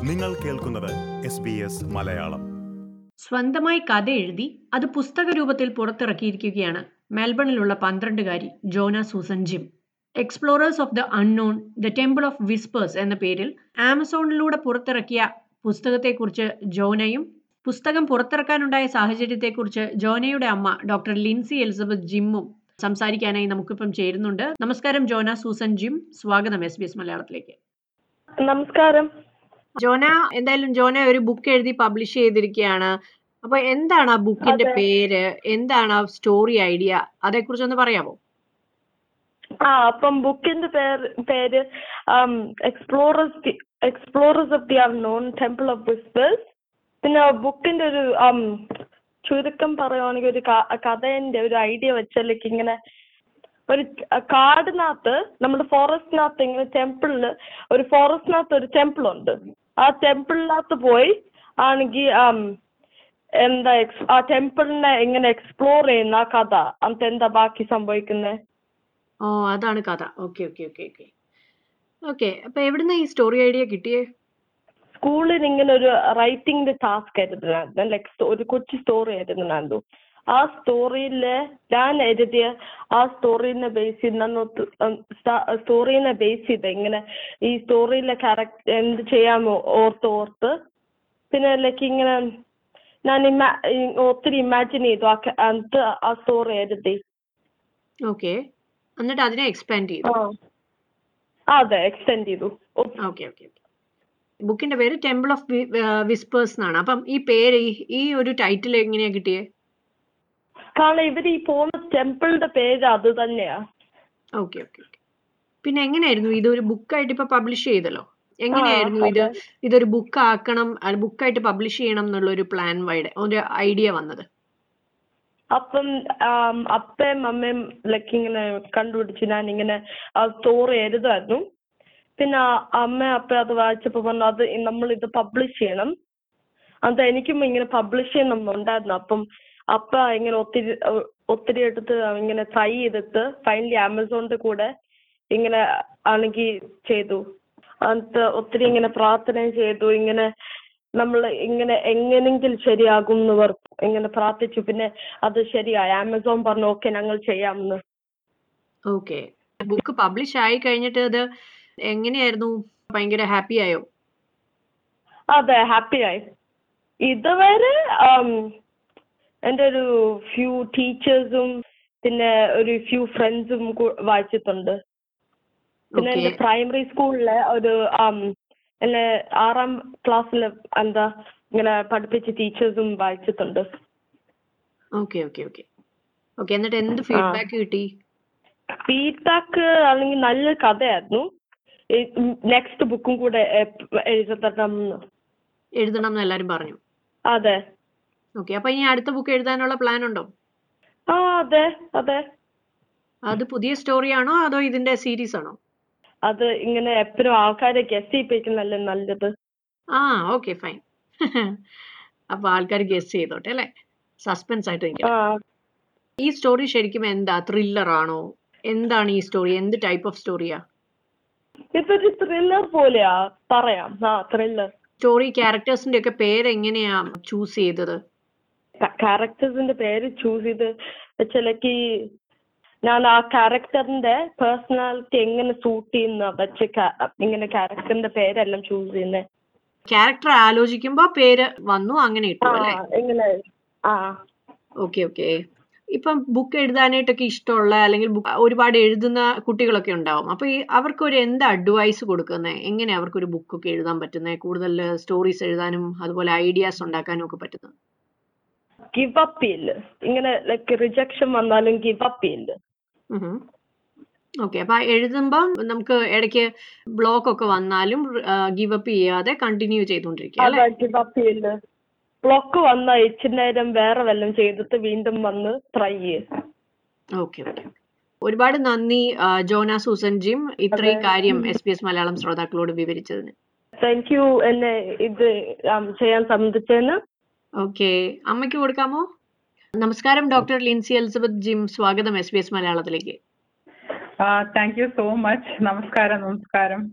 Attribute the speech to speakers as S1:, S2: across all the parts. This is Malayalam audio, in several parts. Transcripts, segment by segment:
S1: നിങ്ങൾ കേൾക്കുന്നത് എസ് ബി എസ് മലയാളം
S2: സ്വന്തമായി കഥ എഴുതി അത് പുസ്തക രൂപത്തിൽ പുറത്തിറക്കിയിരിക്കുകയാണ് മെൽബണിലുള്ള പന്ത്രണ്ടുകാരി Jona Susan Jim Explorers of the Unknown the Temple of Whispers എന്ന പേരിൽ ആമസോണിലൂടെ പുറത്തിറക്കിയ പുസ്തകത്തെക്കുറിച്ച് ജോനയും പുസ്തകം പുറത്തിറക്കാനുണ്ടായ സാഹചര്യത്തെക്കുറിച്ച് ജോനയുടെ അമ്മ ഡോക്ടർ ലിൻസി എലിസബത്ത് ജിമ്മും സംസാരിക്കാനായി നമുക്കിപ്പം ചേരുന്നുണ്ട് നമസ്കാരം ജോന സൂസൻ ജിം സ്വാഗതം എസ് ബി എസ് മലയാളത്തിലേക്ക്
S3: നമസ്കാരം
S2: ജോന എന്തായാലും ജോന ഒരു ബുക്ക് എഴുതി പബ്ലിഷ് ചെയ്തിരിക്കുകയാണ് അപ്പൊ എന്താണ് ആ ബുക്കിന്റെ
S3: അതെ.
S2: പേര് എന്താണ് ആ സ്റ്റോറി ഐഡിയ അതേക്കുറിച്ച് ഒന്ന് പറയാമോ
S3: ആ അപ്പം ബുക്കിന്റെ പേര് പേര് Explorers Explorers of the Unknown Temple of Whispers പിന്നെ ബുക്കിന്റെ ഒരു um, ചുരുക്കം പറയുവാണെങ്കിൽ ഒരു ക- കഥേന്റെ ഒരു ഐഡിയ വെച്ചാലേക്ക് ഇങ്ങനെ ഒരു ക- കാടിനകത്ത് നമ്മുടെ ഫോറസ്റ്റിനകത്ത് ഇങ്ങനെ ടെമ്പിളില് ഒരു ഫോറസ്റ്റിനകത്ത് ഒരു ടെമ്പിൾ ഉണ്ട് ആ ടെമ്പിളിനകത്ത് പോയി ആണെങ്കിൽ എന്താ ex- ആ ടെമ്പിളിനെ എങ്ങനെ എക്സ്പ്ലോർ ചെയ്യുന്ന ആ കഥ എന്നിട്ട് എന്താ ബാക്കി സംഭവിക്കുന്നത്
S2: ഓ അതാണ് കഥ okay okay okay okay okay അപ്പൊ എവിടുന്ന ഈ സ്റ്റോറി ഐഡിയ കിട്ടിയേ
S3: സ്കൂളിൽ ഇങ്ങനെ ഒരു റൈറ്റിംഗിന്റെ ടാസ്ക് ആയിരുന്നു ലൈക്ക് ഒരു കൊച്ചു സ്റ്റോറി ആയിരുന്നു നന്ദു ആ സ്റ്റോറിയില് ഞാൻ എഴുതിയ ആ സ്റ്റോറീനെ ബേസ് ചെയ്ത് സ്റ്റോറീനെ ബേസ് ചെയ്ത് ഇങ്ങനെ ഈ സ്റ്റോറിയിലെ ക്യാരക്ടർ എന്ത് ചെയ്യാമോ ഓർത്ത് ഓർത്ത് പിന്നെ ലൈക്ക് ഇങ്ങനെ ഞാൻ ഇമാ ഒത്തിരി ഇമാജിൻ ചെയ്തു ആ ക- എന്നിട്ട് ആ സ്റ്റോറി എഴുതി
S2: ഓക്കെ എന്നിട്ട് അതിനെ എക്സ്പാൻഡ് ചെയ്തു
S3: ആ അതെ എക്സ്റ്റെൻഡ് ചെയ്തു ഓ,
S2: ഓക്കെ ഓക്കെ ബുക്കിന്റെ പേര് ടെമ്പിൾ ഓഫ് വിസ്പേഴ്സ് എന്നാണ് അപ്പം ഈ പേര് ഈ- ഈ ഒരു ടൈറ്റിൽ എങ്ങനെയാ കിട്ടിയേ
S3: കാരണം ഇവർ ഈ പോകുന്ന ടെമ്പിളിന്റെ പേര് അത് തന്നെയാ
S2: ഓക്കെ ഓക്കെ ഓക്കെ പിന്നെ എങ്ങനെയായിരുന്നു ഇതൊരു ബുക്കായിട്ട് ഇപ്പൊ പബ്ലിഷ് ചെയ്തല്ലോ എങ്ങനെയായിരുന്നു ഇത്
S3: അതെ.
S2: ഇതൊരു ബുക്ക് ആക്കണം ബുക്കായിട്ട് പബ്ലിഷ് ചെയ്യണം എന്നുള്ള ഒരു പ്ലാൻ വൈഡ് ഒരു ഐഡിയ വന്നത്
S3: അപ്പം ആം, അപ്പയും അമ്മയും ലൈക്ക് ഇങ്ങനെ കണ്ടുപിടിച്ച് ഞാൻ ഇങ്ങനെ ആ സ്റ്റോറി എഴുതായിരുന്നു പിന്നെ ആ അമ്മ അപ്പ അത് വായിച്ചപ്പോ പറഞ്ഞു അത് നമ്മൾ ഇത് പബ്ലിഷ് ചെയ്യണം അത് എനിക്കും ഇങ്ങനെ പബ്ലിഷ് ചെയ്യണമെന്നുണ്ടായിരുന്നു അപ്പം അപ്പ ഇങ്ങനെ ഒത്തിരി ഒ- ഒത്തിരി എടുത്ത് ഇങ്ങനെ ട്രൈ ചെയ്തിട്ട് ഫൈനലി ആമസോണിന്റെ കൂടെ ഇങ്ങനെ ആണെങ്കിൽ ചെയ്തു എന്നിട്ട് ഒത്തിരി ഇങ്ങനെ പ്രാർത്ഥന ചെയ്തു ഇങ്ങനെ നമ്മൾ ഇങ്ങനെ എങ്ങനെങ്കിലും ശരിയാകും എന്ന് പറ ഇങ്ങനെ പ്രാർത്ഥിച്ചു പിന്നെ അത് ശരിയായി ആമസോൺ പറഞ്ഞു ഓക്കെ ഞങ്ങൾ ചെയ്യാമെന്ന്
S2: ഓക്കെ ബുക്ക് പബ്ലിഷ് ആയി കഴിഞ്ഞിട്ട് അത് എങ്ങനെയായിരുന്നു ഭയങ്കര ഹാപ്പി ആയോ
S3: അതെ ഹാപ്പിയായി ഇതുവരെ ആം, എൻ്റെ ഒരു ഫ്യൂ ടീച്ചേഴ്സും പിന്നെ ഒരു ഫ്യൂ ഫ്രണ്ട്സും വായിച്ചിട്ടുണ്ട് പിന്നെ
S2: ഓക്കെ
S3: എൻ്റെ പ്രൈമറി സ്കൂളിലെ ഒരു ആം, എന്നെ ആറാം ക്ലാസ്സിൽ എന്താ ഇങ്ങനെ പഠിപ്പിച്ച ടീച്ചേഴ്സും വായിച്ചിട്ടുണ്ട്
S2: ഓക്കെ ഓക്കെ ഓക്കെ ഓക്കെ എന്നിട്ട് എന്ത് ഫീഡ്ബാക്ക് കിട്ടി
S3: ഫീഡ്ബാക്ക് അല്ലെങ്കിൽ നല്ല കഥയായിരുന്നു നെക്സ്റ്റ് ബുക്കും കൂടെ എ- എഴുതണം എന്ന്.
S2: എഴുതണം എന്ന് എല്ലാരും പറഞ്ഞു
S3: അതെ
S2: ഓക്കെ അപ്പൊ ഇനി അടുത്ത ബുക്ക് എഴുതാനുള്ള പ്ലാൻ ഉണ്ടോ
S3: ആ അതെ അതെ
S2: അത് പുതിയ സ്റ്റോറി ആണോ അതോ ഇതിന്റെ സീരീസ് ആണോ
S3: അത് ഇങ്ങനെ എപ്പോഴും ആൾക്കാരെ ഗസ് ചെയ്യിപ്പിക്കുന്നല്ലേ നല്ലത്
S2: ആ ഓക്കെ ഫൈൻ അപ്പൊ ആൾക്കാർ ഗസ് ചെയ്തോട്ടെ അല്ലെ സസ്പെൻസ് ആയിട്ട്
S3: ആ
S2: നിൽക്കണം ഈ സ്റ്റോറി ശരിക്കും എന്താ ത്രില്ലർ ആണോ എന്താണ് ഈ സ്റ്റോറി എന്ത് ടൈപ്പ് ഓഫ് സ്റ്റോറിയാ
S3: ഇതൊരു ത്രില്ലർ പോലെയാ പറയാം ആ ത്രില്ലർ
S2: സ്റ്റോറി ക്യാരക്ടേഴ്സിന്റെ ഒക്കെ പേര് എങ്ങനെയാ ചൂസ് ചെയ്തത്
S3: ക്യാരക്ടേഴ്സിന്റെ പേര് ചൂസ് ചെയ്ത് വെച്ചാലേക്ക് ഞാൻ ആ ക്യാരക്ടറിന്റെ പേഴ്സണാലിറ്റി എങ്ങനെ സൂട്ട് ചെയ്യുന്ന വെച്ച് ca- ഇങ്ങനെ ക്യാരക്ടറിന്റെ പേരെല്ലാം ചൂസ് ചെയ്യുന്നത്
S2: ക്യാരക്ടർ ആലോചിക്കുമ്പോ പേര് വന്നു അങ്ങനെ ഇട്ടു
S3: ആ
S2: അല്ലെ
S3: ഇങ്ങനെ ആ
S2: ഓക്കെ ഓക്കെ ഇപ്പം ബുക്ക് എഴുതാനായിട്ടൊക്കെ ഇഷ്ടമുള്ള അല്ലെങ്കിൽ book ഒരുപാട് എഴുതുന്ന കുട്ടികളൊക്കെ ഉണ്ടാവും അപ്പൊ ഈ അവർക്ക് ഒരു എന്ത് അഡ്വൈസ് കൊടുക്കുന്നത് എങ്ങനെ അവർക്ക് ഒരു ബുക്കൊക്കെ എഴുതാൻ പറ്റുന്നത് കൂടുതൽ സ്റ്റോറീസ് എഴുതാനും അതുപോലെ ഐഡിയാസ് ഉണ്ടാക്കാനും ഒക്കെ പറ്റുന്നത്
S3: ഗിവ് അപ്പ് ചെയ്യില്ല ഇങ്ങനെ ലൈക്ക് റിജക്ഷൻ വന്നാലും ഗിവ് അപ്പ് ചെയ്യില്ല
S2: ഓക്കെ അപ്പൊ എഴുതുമ്പോൾ നമുക്ക് ഇടയ്ക്ക് ബ്ലോക്ക് ഒക്കെ വന്നാലും ഗിവ് അപ്പ് ചെയ്യാതെ കണ്ടിന്യൂ ചെയ്തുകൊണ്ടിരിക്കുക അല്ലെ
S3: അതാ ഗിവ് അപ്പ് ചെയ്യില്ല ബ്ലോക്ക് വന്ന ഇച്ചിരി നേരം വേറെ വല്ലതും ചെയ്തിട്ട് വീണ്ടും വന്ന് ട്രൈ ചെയ്യും
S2: ഓക്കെ ഓക്കെ ഒരുപാട് നന്ദി ആ, ജോന സൂസൻ ജിം ഇത്രയും കാര്യം എസ് പി എസ് മലയാളം ശ്രോതാക്കളോട് വിവരിച്ചതിന്
S3: താങ്ക് യു എന്നെ ഇത് um, ചെയ്യാൻ സമ്മതിച്ചതിന്
S2: ഓക്കെ അമ്മയ്ക്ക് കൊടുക്കാമോ നമസ്കാരം ഡോക്ടർ ലിൻസി എലിസബത്ത് ജിം സ്വാഗതം എസ് ബി എസ് മലയാളത്തിലേക്ക്
S4: താങ്ക് യു സോ മച്ച് നമസ്കാരം നമസ്കാരം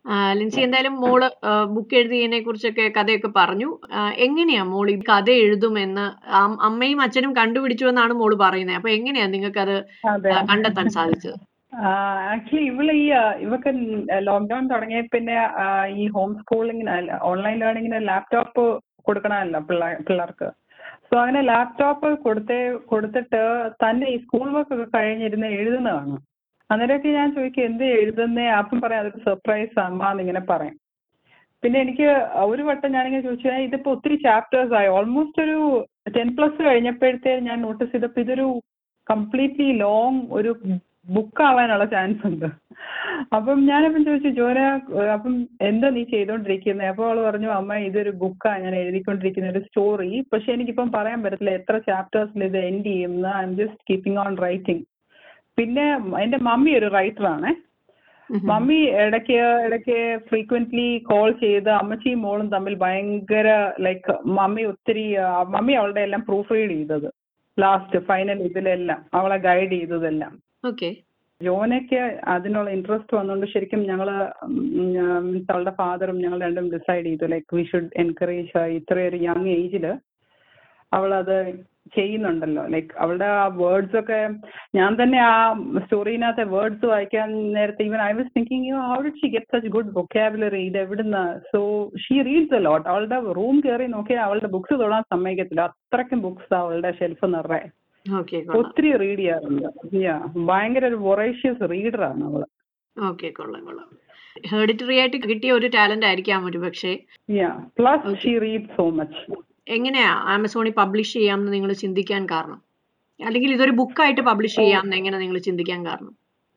S2: ആ, ലിൻസി എന്തായാലും മോള് ബുക്ക് എഴുതിയതിനെ കുറിച്ചൊക്കെ കഥയൊക്കെ പറഞ്ഞു ആ, എങ്ങനെയാ മോൾ ഈ കഥ എഴുതുമെന്ന് അം- അമ്മയും അച്ഛനും കണ്ടുപിടിച്ചു എന്നാണ് മോള് പറയുന്നത് അപ്പൊ എങ്ങനെയാ നിങ്ങൾക്ക് അത്
S4: അതെ
S2: കണ്ടെത്താൻ സാധിച്ചത്
S4: ആക്ച്വലി ഇവള് ഈ ആ, ഇവക്ക് ലോക്ക്ഡൌൺ തുടങ്ങിയ പിന്നെ ആ, ഈ ഹോം സ്കൂളിങ്ങിന് ഓൺലൈൻ ലേണിങ്ങിന് ലാപ്ടോപ്പ് കൊടുക്കണമല്ലോ പിള്ളേ പിള്ളേർക്ക് സോ അങ്ങനെ ലാപ്ടോപ്പ് കൊടുത്തേ കൊടുത്തിട്ട് തന്നെ ഈ സ്കൂൾ വർക്ക് ഒക്കെ കഴിഞ്ഞിരുന്ന് എഴുതുന്നതാണ് അന്നേരമൊക്കെ ഞാൻ ചോദിക്കും എന്ത് എഴുതുന്നേ അപ്പം പറയാം അതൊക്കെ സർപ്രൈസ് അമ്മ എന്നിങ്ങനെ പറയും പിന്നെ എനിക്ക് ഒരു വട്ടം ഞാനിങ്ങനെ ചോദിച്ചു "ഏ, ഇതിപ്പോ ഒത്തിരി ചാപ്റ്റേഴ്സ് ആയി ഓൾമോസ്റ്റ് ഒരു ടെൻ പ്ലസ് കഴിഞ്ഞപ്പോഴത്തേ ഞാൻ നോട്ടീസ് ചെയ്തപ്പോൾ ഇതൊരു കംപ്ലീറ്റ്ലി ലോങ് ഒരു ബുക്ക് ആവാനുള്ള ചാൻസ് ഉണ്ട് അപ്പം ഞാനപ്പം ചോദിച്ചു ജോന അപ്പം എന്താ നീ ചെയ്തോണ്ടിരിക്കുന്നത് അപ്പോൾ അവള് പറഞ്ഞു അമ്മ ഇതൊരു ബുക്കാ ഞാൻ എഴുതിക്കൊണ്ടിരിക്കുന്ന ഒരു സ്റ്റോറി പക്ഷെ എനിക്കിപ്പം പറയാൻ പറ്റത്തില്ല എത്ര ചാപ്റ്റേഴ്സിൽ ഇത് എൻഡ് ചെയ്യുന്ന I'm just keeping on writing പിന്നെ എന്റെ മമ്മി ഒരു റൈറ്ററാണ് മമ്മി ഇടയ്ക്ക് ഇടയ്ക്ക് ഫ്രീക്വന്റ്ലി കോൾ ചെയ്ത് അമ്മച്ചിയും മോളും തമ്മിൽ ഭയങ്കര ലൈക്ക് മമ്മി ഒത്തിരി ആ, മമ്മി അവളുടെ എല്ലാം പ്രൂഫ് റീഡ് ചെയ്തത് ലാസ്റ്റ് ഫൈനൽ ഇതിലെല്ലാം അവളെ ഗൈഡ് ചെയ്തതെല്ലാം
S2: ഓക്കെ
S4: ജോനയ്ക്ക് അതിനുള്ള ഇൻട്രസ്റ്റ് വന്നുകൊണ്ട് ശരിക്കും ഞങ്ങള് മീൻസ് അവളുടെ ഫാദറും ഞങ്ങൾ രണ്ടും ഡിസൈഡ് ചെയ്തു ലൈക്ക് വി ഷുഡ് എൻകറേജ് ഇത്രയൊരു യങ് ഏജില് അവളത് ചെയ്യുന്നുണ്ടല്ലോ ലൈക്ക് അവളുടെ ആ വേർഡ്സ് ഒക്കെ ഞാൻ തന്നെ ആ സ്റ്റോറിനകത്തെ വേർഡ്സ് വായിക്കാൻ നേരത്തെ even I was thinking you how did she get such good vocabulary ഇത് എവിടുന്ന് so she reads a lot അവളുടെ റൂം കയറി നോക്കിയാൽ അവളുടെ ബുക്സ് തൊടാൻ സമ്മതിക്കത്തില്ല അത്രയ്ക്കും ബുക്സ് അവളുടെ ഷെൽഫ് നിറയെ
S2: ഓക്കെ
S4: ഒത്തിരി റീഡ് ചെയ്യാറുണ്ട് യാ ഭയങ്കര ഒരു വൊറേഷ്യസ് റീഡറാണ് അവള്
S2: ഓക്കെ കൊള്ളാം കൊള്ളാം ഹെറിഡിറ്ററി ആയിട്ട് കിട്ടിയ ഒരു ടാലന്റ് ആയിരിക്കാം ഒരു പക്ഷേ
S4: yeah plus she read so much
S2: എങ്ങനെയാ ആമസോണിൽ പബ്ലിഷ് ചെയ്യാമെന്ന് നിങ്ങൾ ചിന്തിക്കാൻ കാരണം അല്ലെങ്കിൽ ഇതൊരു ബുക്കായിട്ട് പബ്ലിഷ് ചെയ്യാമെന്ന് എങ്ങനെ നിങ്ങൾ ചിന്തിക്കാൻ കാരണം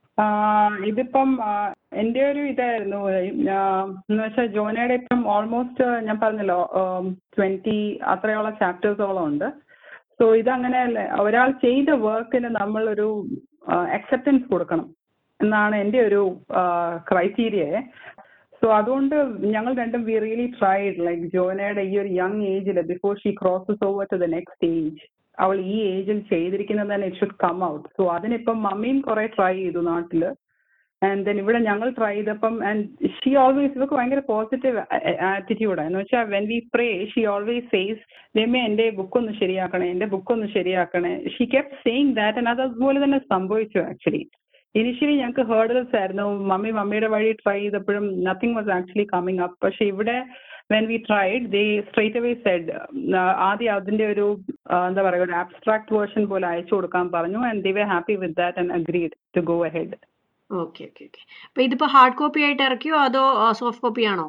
S4: ഇതിപ്പം ആ, എൻ്റെ ഒരു ഇതായിരുന്നു എന്ന് വെച്ചാൽ ജോനയുടെ ഇപ്പം ഓൾമോസ്റ്റ് ഞാൻ പറഞ്ഞല്ലോ ട്വന്റി അത്രയോളം ചാപ്റ്റേഴ്സോളം ഉണ്ട് സോ ഇതങ്ങനെ ഒരാൾ ചെയ്ത വർക്കിന് നമ്മൾ ഒരു അക്സെപ്റ്റൻസ് കൊടുക്കണം എന്നാണ് എൻ്റെ ഒരു ക്രൈറ്റീരിയ സോ അതുകൊണ്ട് ഞങ്ങൾ രണ്ടും വി റിയലി ട്രൈഡ് ലൈക്ക് ജോനയുടെ ഈ ഒരു യങ് ഏജിൽ before she crosses over to the next age അവൾ ഈ ഏജിൽ ചെയ്തിരിക്കുന്നത് തന്നെ it should come out so അതിനിപ്പം മമ്മിയും കുറെ ട്രൈ ചെയ്തു നാട്ടില് ആൻഡ് ദെൻ ഇവിടെ ഞങ്ങൾ ട്രൈ ചെയ്തപ്പം ആൻഡ് ഷീ ഓൾവേസ് ഇവർക്ക് ഭയങ്കര പോസിറ്റീവ് ആറ്റിറ്റ്യൂഡാണ് എന്ന് വെച്ചാൽ when we pray she always says Ramya എൻ്റെ ബുക്ക് ഒന്ന് ശരിയാക്കണേ എൻ്റെ ബുക്ക് ഒന്ന് ശരിയാക്കണേ she kept saying that and അത് അതുപോലെ തന്നെ സംഭവിച്ചു ആക്ച്വലി ഇനിഷ്യലി ഞങ്ങൾക്ക് ഹേർഡിൽസ് ആയിരുന്നു മമ്മി മമ്മിയുടെ വഴി ട്രൈ ചെയ്തപ്പോഴും nothing was actually coming up പക്ഷെ ഇവിടെ when we tried they straight away said ആദ്യം അതിന്റെ ഒരു ആ, എന്താ പറയുക ഒരു ആബ്സ്ട്രാക്ട് വേർഷൻ പോലെ അയച്ചു കൊടുക്കാൻ പറഞ്ഞു and they were happy with that and agreed to go ahead
S2: okay okay okay അപ്പൊ ഇതിപ്പോ ഹാർഡ് കോപ്പി ആയിട്ട് ഇറക്കിയോ അതോ സോഫ്റ്റ് കോപ്പി ആണോ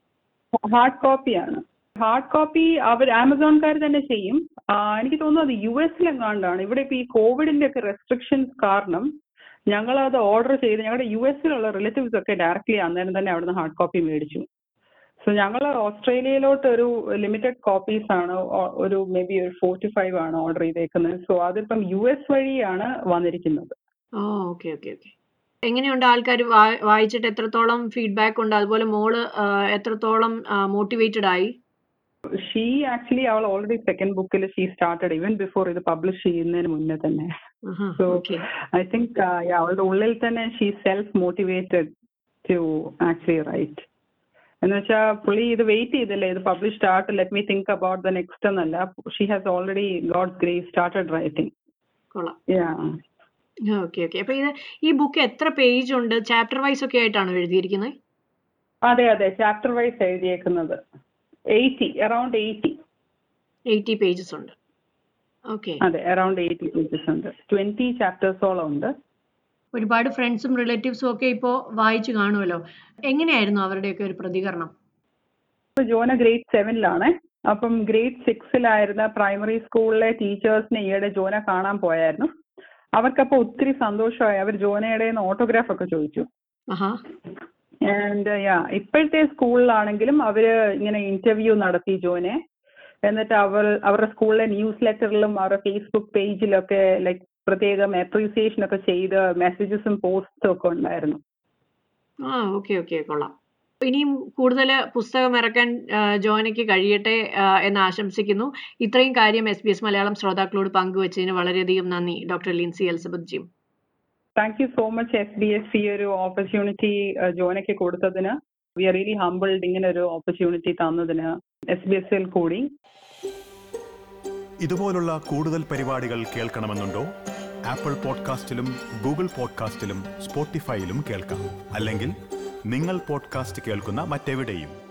S4: ഹാർഡ് കോപ്പിയാണ് ഹാർഡ് കോപ്പി അവർ ആമസോൺകാർ തന്നെ ചെയ്യും ആ, എനിക്ക് തോന്നുന്നു അത് യു എസിലെങ്ങാണ്ടാണ് ഇവിടെ ഇപ്പൊ ഈ കോവിഡിന്റെ ഒക്കെ റെസ്ട്രിക്ഷൻസ് കാരണം ഞങ്ങൾ അത് ഓർഡർ ചെയ്ത് ഞങ്ങളുടെ യു എസിലുള്ള റിലേറ്റീവ്സ് ഒക്കെ ഡയറക്റ്റ്ലി അന്നേരം തന്നെ അവിടുന്ന് ഹാർഡ് കോപ്പി മേടിച്ചു സോ ഞങ്ങൾ ഓസ്ട്രേലിയയിലോട്ട് ഒരു ലിമിറ്റഡ് കോപ്പീസ് ആണ് ഒ- ഒരു മേ ബി ഒരു ഫോർ ടു ഫൈവ് ആണ് ഓർഡർ ചെയ്തേക്കുന്നത് സോ അതിപ്പം യു എസ് വഴിയാണ് വന്നിരിക്കുന്നത്
S2: ഓ ഓക്കെ ഓക്കെ ഓക്കെ എങ്ങനെയുണ്ട് ആൾക്കാർ വായിച്ചിട്ട് എത്രത്തോളം ഫീഡ്ബാക്ക് ഉണ്ട് അതുപോലെ മോള് ആ, എത്രത്തോളം മോട്ടിവേറ്റഡ് ആയി
S4: ഷീ ആക്ച്വലി അവൾ ഓൾറെഡി സെക്കൻഡ് ബുക്കിൽ ഷീ സ്റ്റാർട്ടഡ് ഈവൻ ബിഫോർ ഇത് പബ്ലിഷ് ചെയ്യുന്നതിന് മുന്നേ തന്നെ So,
S2: okay
S4: I think uh, yeah, അവളുടെ ഉള്ളിൽ തന്നെ she self motivated to actually write എന്ന് വെച്ചാൽ പുള്ളി ഇത് വെയിറ്റ് ചെയ്തില്ലേ ഇത് publish start let me think about the next എന്നല്ല she has already God grace started writing
S2: കൊള്ളാം
S4: യാ
S2: ഓക്കെ ഓക്കെ അപ്പൊ ഇത് ഈ ബുക്ക് എത്ര പേജ് ഉണ്ട് ചാപ്റ്റർ വൈസ് ഒക്കെ ആയിട്ടാണോ എഴുതിയിരിക്കുന്നത്
S4: അതെ അതെ ചാപ്റ്റർ വൈസ് എഴുതിയേക്കുന്നത് eighty around eighty
S2: eighty pages ഉണ്ട് ഓക്കെ
S4: അതെ അറൌണ്ട് എയ്റ്റി പേജസ് ഉണ്ട് ട്വന്റി ചാപ്റ്റേഴ്സോളം ഉണ്ട്
S2: ഒരുപാട് ഫ്രണ്ട്സും റിലേറ്റീവ്സും ഒക്കെ ഇപ്പോൾ വായിച്ചു കാണുമല്ലോ എങ്ങനെയായിരുന്നു അവരുടെയൊക്കെ ഒരു പ്രതികരണം
S4: ഇപ്പൊ ജോന ഗ്രേഡ് സെവനിലാണ് അപ്പം ഗ്രേഡ് സിക്സിലായിരുന്ന പ്രൈമറി സ്കൂളിലെ ടീച്ചേഴ്സിനെ ഈയിടെ ജോന കാണാൻ പോയായിരുന്നു അവർക്കപ്പോ ഒത്തിരി സന്തോഷമായി അവർ ജോനയുടെ ഓട്ടോഗ്രാഫ് ഒക്കെ ചോദിച്ചു
S2: ആഹാ
S4: ആൻഡ് യാ ഇപ്പോഴത്തെ സ്കൂളിലാണെങ്കിലും അവര് ഇങ്ങനെ ഇന്റർവ്യൂ നടത്തി ജോനെ എന്നിട്ട് അവർ അവരുടെ സ്കൂളിലെ ന്യൂസ് ലെറ്ററിലും അവരുടെ ഫേസ്ബുക്ക് പേജിലൊക്കെ ലൈക്ക് പ്രത്യേകം അപ്രീസിയേഷൻ ഒക്കെ ചെയ്ത് മെസ്സേജസും പോസ്റ്റും ഒക്കെ ഉണ്ടായിരുന്നു
S2: ആ ഓക്കെ ഓക്കെ കൊള്ളാം ഇനിയും കൂടുതൽ പുസ്തകം ഇറക്കാൻ ആ, ജോനയ്ക്ക് കഴിയട്ടെ ആ, എന്ന് ആശംസിക്കുന്നു ഇത്രയും കാര്യം എസ് ബി എസ് മലയാളം ശ്രോതാക്കളോട് പങ്കുവച്ചതിന് വളരെയധികം നന്ദി doctor Lincy Elizabeth Jim
S4: thank you so much S B S ഈ ഒരു ഓപ്പർച്യൂണിറ്റി ജോനയ്ക്ക് കൊടുത്തതിന് വി ആർ റിയലി ഹംബിൾഡ് ഇങ്ങനെ ഒരു ഓപ്പർച്യൂണിറ്റി തന്നതിന് എസ് ബി എസ് കൂടി
S1: ഇതുപോലുള്ള കൂടുതൽ പരിപാടികൾ കേൾക്കണമെന്നുണ്ടോ ആപ്പിൾ പോഡ്കാസ്റ്റിലും ഗൂഗിൾ പോഡ്കാസ്റ്റിലും സ്പോട്ടിഫൈയിലും കേൾക്കാം അല്ലെങ്കിൽ നിങ്ങൾ പോഡ്കാസ്റ്റ് കേൾക്കുന്ന മറ്റെവിടെയും